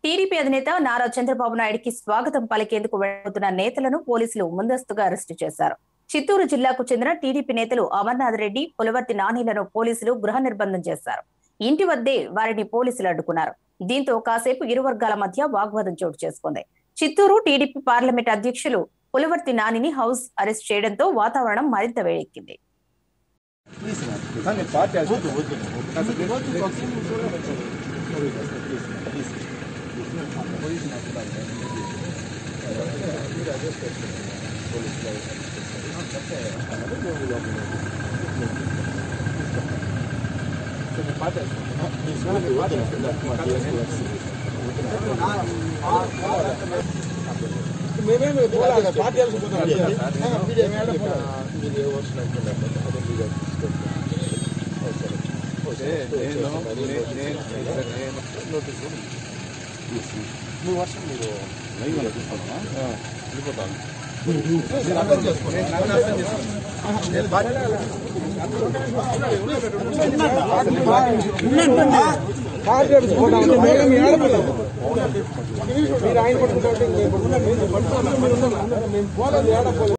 TDP అధినేత నారా చంద్రబాబు నాయుడికి స్వాగతం పలికేందుకు వెళ్తున్న నేతలను పోలీసులు ముందస్తుగా అరెస్టు చేశారు చిత్తూరు జిల్లాకు చెందిన టీడీపీ నేతలు అమర్నాథ్ రెడ్డి పులవర్తి నానీలను పోలీసులు గృహ నిర్బంధం చేశారు ఇంటి వద్దే వారిని పోలీసులు అడ్డుకున్నారు దీంతో కాసేపు ఇరు వర్గాల మధ్య వాగ్వాదం చోటు చేసుకుంది చిత్తూరు టీడీపీ పార్లమెంట్ అధ్యక్షులు పులవర్తి నానిని హౌస్ అరెస్ట్ చేయడంతో వాతావరణం మరింత వేడెక్కింది మేమేమి పోలేదు పార్టీ వెళ్ళిపోతున్నాం మీ వర్షం మీరు లైవ్ అలా చూస్తాను వెళ్ళిపోతాను పార్టీ వెళ్ళిపోతాం మేమేమి ఏడపోతాం మీరు ఆయన పట్టుకుంటే మేము పోలేదు ఏడపోలేదు